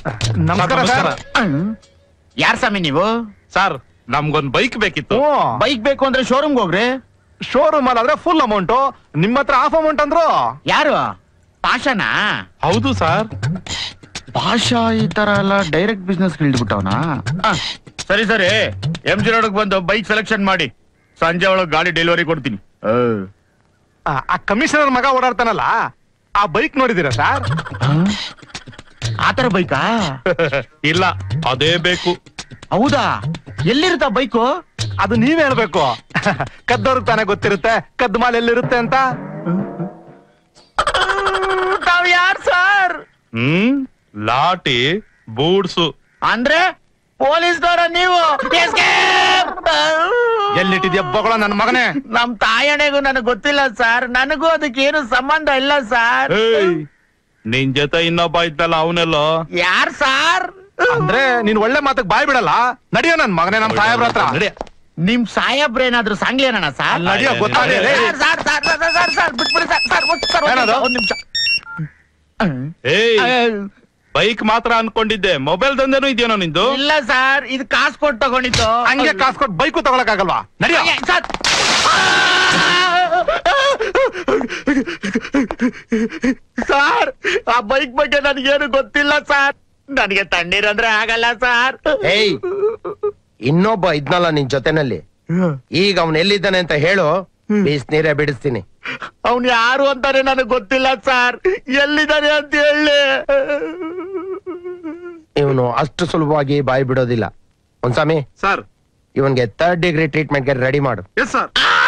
ನಮಸ್ಕಾರ ಸರ್ ಯಾರ್ ಸ್ವಾಮಿ ನೀವು ಸರ್ ನಮ್ಗೊಂದ್ ಬೈಕ್ ಬೇಕಿತ್ತು ಬೈಕ್ ಬೇಕು ಅಂದ್ರೆ ಶೋರೂಮ್ಗೆ ಹೋಗ್ರಿ ಶೋರೂಮ್ ಅಲ್ಲಿ ಆದ್ರೆ ಫುಲ್ ಅಮೌಂಟ್ ನಿಮ್ಮ ಹತ್ರ ಹಾಫ್ ಅಮೌಂಟ್ ಅಂದ್ರು ಯಾರು ಪಾಷನಾ ಹೌದು ಸರ್ ಭಾಷಾ ಈ ತರ ಎಲ್ಲ ಡೈರೆಕ್ಟ್ ಬಿಸ್ನೆಸ್ ಇಳಿದ್ಬಿಟ್ಟವನ ಸರಿ ಸರಿ ಎಂ ಜಿ ರೋಡ್ ಬಂದು ಬೈಕ್ ಸೆಲೆಕ್ಷನ್ ಮಾಡಿ ಸಂಜೆ ಒಳಗೆ ಗಾಡಿ ಡೆಲಿವರಿ ಕೊಡ್ತೀನಿ ಆ, ಆ ಕಮಿಷನರ್ ಮಗ ಓಡಾಡ್ತಾನಲ್ಲ ಆ ಬೈಕ್ ನೋಡಿದೀರಾ ಸರ್ ಆತರ ಬೈಕಾ ಇಲ್ಲ ಅದೇ ಬೇಕು ಹೌದಾ ಎಲ್ಲಿರುತ್ತ ಬೈಕು ಅದು ನೀವೇ ಹೇಳ್ಬೇಕು ಕದ್ದವ್ರಿಗೆ ತಾನೇ ಗೊತ್ತಿರುತ್ತೆ ಕದ್ದು ಮಾಲ್ ಎಲ್ಲಿರುತ್ತೆ ಅಂತ ತಾವ್ ಯಾರ್ ಸರ್ ಹ್ಮ್ ಲಾಟಿ ಬೂಡ್ಸು ಅಂದ್ರೆ ಪೊಲೀಸ್ನವರ ನೀವು Escape! ಎಲ್ಲಿಟ್ಟಿದ್ಯ ಬಗಳ ನನ್ನ ಮಗನೇ ನಮ್ ತಾಯಣೆಗೂ ನನಗ್ ಗೊತ್ತಿಲ್ಲ ಸರ್ ನನಗೂ ಅದಕ್ಕೆ ಏನು ಸಂಬಂಧ ಇಲ್ಲ ಸರ್ ಏಯ್ ನಿನ್ ಜೊತೆ ಇನ್ನೊಬ್ಬ ಇದ್ದಲ್ಲ ಅವನೆಲ್ಲೋ ಯಾರ್ ಸಾರ್ ಅಂದ್ರೆ ನೀನ್ ಒಳ್ಳೆ ಮಾತಕ್ ಬಾಯ್ ಬಿಡಲ್ಲ ನಡಿಯೋ ನನ್ ಮಗನೇ ನಮ್ ಸಾಹೇಬ್ರ ಹತ್ರ ನಿಮ್ ಸಾಯಬ್ರೇನಾದ್ರೂ ಸಾಂಗ್ಲೇನಣ್ಣ ಸರ್ ನಡಿಯೋ ಗೊತ್ತಾಗ್ಲಿ ಲೇ. Sir sir sir sir sir sir ಬಿಟ್ಬಿಡಿ ಸರ್ ಸರ್ ಒಂದ್- ಸರ್ ಒಂದ್ ಏನದು? ನಿಮಿಷ, ಒಂದ್ ನಿಮಿಷ ಏಯ್ ಬೈಕ್ ಮಾತ್ರ ಅನ್ಕೊಂಡಿದ್ದೆ ಮೊಬೈಲ್ ದಂಧೆನೂ ಇದೆಯೇನೋ ನಿಂದು ಇಲ್ಲ ಸರ್ ಇದು ಕಾಸು ಕೊಟ್ಟು ತಗೊಂಡಿದ್ದು ಹಂಗೆ ಕಾಸ್ ಕೊಟ್ಟು ಬೈಕು ತಗೊಳಕ್ ಆಗಲ್ವಾ ನಡಿಯೋ ಅಯ್ಯ, ಸರ್ ಸರ್ ಆ ಬೈಕ್ ಬಗ್ಗೆ ನನಗೇನು ಗೊತ್ತಿಲ್ಲ ಸರ್ ನನಗೆ ತಣ್ಣೀರಂದ್ರೆ ಆಗಲ್ಲ ಸರ್ ಏಯ್ ಇನ್ನೊಬ್ಬ ಇದ್ನಲ್ಲ ನಿನ್ ಜೊತೆನಲ್ಲಿ ಈಗ ಅವನ್ ಎಲ್ಲಿದ್ದಾನೆ ಅಂತ ಹೇಳು ಬೀಸ್ ನೀರೇ ಬಿಡಿಸ್ತೀನಿ ಅವ್ನು ಯಾರು ಅಂತಾನೆ ನನಗೆ ಗೊತ್ತಿಲ್ಲ ಸರ್ ಎಲ್ಲಿದ್ದಾನೆ ಅಂತ ಹೇಳಿ ಇವನು ಅಷ್ಟು ಸುಲಭವಾಗಿ ಬಾಯಿ ಬಿಡೋದಿಲ್ಲ ಒಂದ್ಸಾಮಿ ಸರ್ ಇವನ್ಗೆ ಥರ್ಡ್ ಡಿಗ್ರಿ ಟ್ರೀಟ್ಮೆಂಟ್ಗೆ ರೆಡಿ ಮಾಡು ಎಸ್ ಸರ್ ಆ!